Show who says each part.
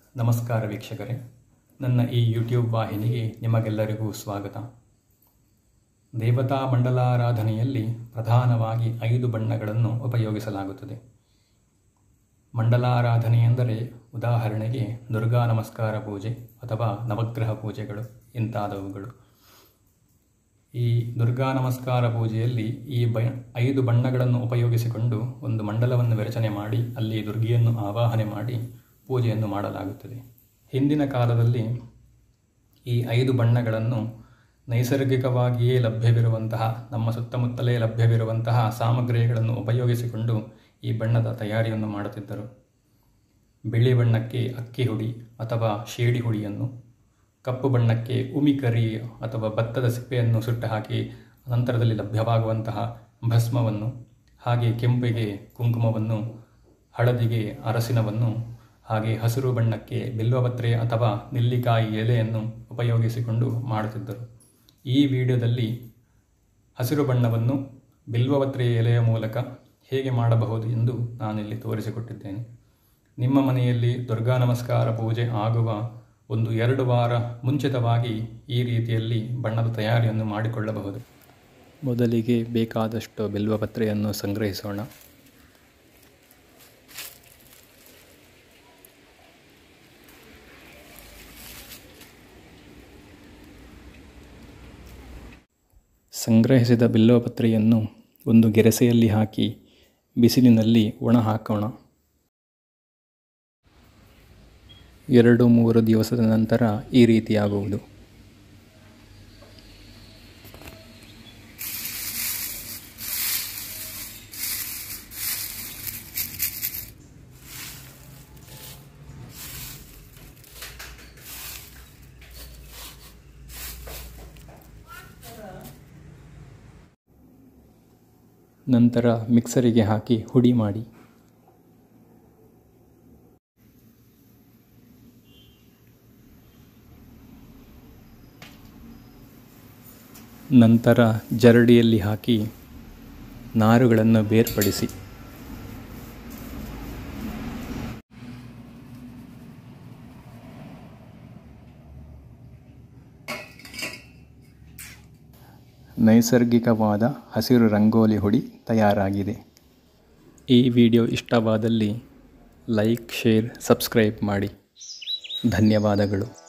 Speaker 1: ನಮಸ್ಕಾರ ವೀಕ್ಷಕರೇ ನನ್ನ ಈ ಯೂಟ್ಯೂಬ್ ವಾಹಿನಿಗೆ ನಿಮಗೆಲ್ಲರಿಗೂ ಸ್ವಾಗತ ದೇವತಾ ಮಂಡಲಾರಾಧನೆಯಲ್ಲಿ ಪ್ರಧಾನವಾಗಿ ಐದು ಬಣ್ಣಗಳನ್ನು ಉಪಯೋಗಿಸಲಾಗುತ್ತದೆ ಮಂಡಲಾರಾಧನೆ ಎಂದರೆ ಉದಾಹರಣೆಗೆ ದುರ್ಗಾ ನಮಸ್ಕಾರ ಪೂಜೆ ಅಥವಾ ನವಗ್ರಹ ಪೂಜೆಗಳು ಇಂತಾದವುಗಳು ಈ ದುರ್ಗಾ ನಮಸ್ಕಾರ ಪೂಜೆಯಲ್ಲಿ ಈ ಬ ಐದು ಬಣ್ಣಗಳನ್ನು ಉಪಯೋಗಿಸಿಕೊಂಡು ಒಂದು ಮಂಡಲವನ್ನು ರಚನೆ ಮಾಡಿ ಅಲ್ಲಿ ದುರ್ಗಿಯನ್ನು ಆವಾಹನೆ ಮಾಡಿ ಪೂಜೆಯನ್ನು ಮಾಡಲಾಗುತ್ತದೆ ಹಿಂದಿನ ಕಾಲದಲ್ಲಿ ಈ ಐದು ಬಣ್ಣಗಳನ್ನು ನೈಸರ್ಗಿಕವಾಗಿಯೇ ಲಭ್ಯವಿರುವಂತಹ ನಮ್ಮ ಸುತ್ತಮುತ್ತಲೇ ಲಭ್ಯವಿರುವಂತಹ ಸಾಮಗ್ರಿಗಳನ್ನು ಉಪಯೋಗಿಸಿಕೊಂಡು ಈ ಬಣ್ಣದ ತಯಾರಿಯನ್ನು ಮಾಡುತ್ತಿದ್ದರು ಬಿಳಿ ಬಣ್ಣಕ್ಕೆ ಅಕ್ಕಿ ಹುಡಿ ಅಥವಾ ಶೇಡಿ ಹುಡಿಯನ್ನು ಕಪ್ಪು ಬಣ್ಣಕ್ಕೆ ಉಮಿಕರಿ ಅಥವಾ ಭತ್ತದ ಸಿಪ್ಪೆಯನ್ನು ಸುಟ್ಟು ಹಾಕಿ ನಂತರದಲ್ಲಿ ಲಭ್ಯವಾಗುವಂತಹ ಭಸ್ಮವನ್ನು ಹಾಗೆ ಕೆಂಪಿಗೆ ಕುಂಕುಮವನ್ನು ಹಳದಿಗೆ ಅರಸಿನವನ್ನು ಹಾಗೆ ಹಸಿರು ಬಣ್ಣಕ್ಕೆ ಬಿಲ್ವಪತ್ರೆ ಅಥವಾ ನೆಲ್ಲಿಕಾಯಿ ಎಲೆಯನ್ನು ಉಪಯೋಗಿಸಿಕೊಂಡು ಮಾಡುತ್ತಿದ್ದರು ಈ ವಿಡಿಯೋದಲ್ಲಿ ಹಸಿರು ಬಣ್ಣವನ್ನು ಬಿಲ್ವಪತ್ರೆ ಎಲೆಯ ಮೂಲಕ ಹೇಗೆ ಮಾಡಬಹುದು ಎಂದು ನಾನಿಲ್ಲಿ ತೋರಿಸಿಕೊಟ್ಟಿದ್ದೇನೆ ನಿಮ್ಮ ಮನೆಯಲ್ಲಿ ದುರ್ಗಾ ನಮಸ್ಕಾರ ಪೂಜೆ ಆಗುವ ಒಂದು ಎರಡು ವಾರ ಮುಂಚಿತವಾಗಿ ಈ ರೀತಿಯಲ್ಲಿ ಬಣ್ಣದ ತಯಾರಿಯನ್ನು ಮಾಡಿಕೊಳ್ಳಬಹುದು ಮೊದಲಿಗೆ ಬೇಕಾದಷ್ಟು ಬಿಲ್ವಪತ್ರೆಯನ್ನು ಸಂಗ್ರಹಿಸೋಣ ಸಂಗ್ರಹಿಸಿದ ಬಿಲ್ವಪತ್ರೆಯನ್ನು ಒಂದು ಗೆರಸೆಯಲ್ಲಿ ಹಾಕಿ ಬಿಸಿಲಿನಲ್ಲಿ ಒಣ ಹಾಕೋಣ ಎರಡು ಮೂರು ದಿವಸದ ನಂತರ ಈ ರೀತಿಯಾಗುವುದು ನಂತರ ಮಿಕ್ಸರಿಗೆ ಹಾಕಿ ಹುಡಿ ಮಾಡಿ ನಂತರ ಜರಡಿಯಲ್ಲಿ ಹಾಕಿ ನಾರುಗಳನ್ನು ಬೇರ್ಪಡಿಸಿ ನೈಸರ್ಗಿಕವಾದ ಹಸಿರು ರಂಗೋಲಿ ಹುಡಿ ತಯಾರಾಗಿದೆ ಈ ವಿಡಿಯೋ ಇಷ್ಟವಾದಲ್ಲಿ ಲೈಕ್ ಶೇರ್ ಸಬ್ಸ್ಕ್ರೈಬ್ ಮಾಡಿ ಧನ್ಯವಾದಗಳು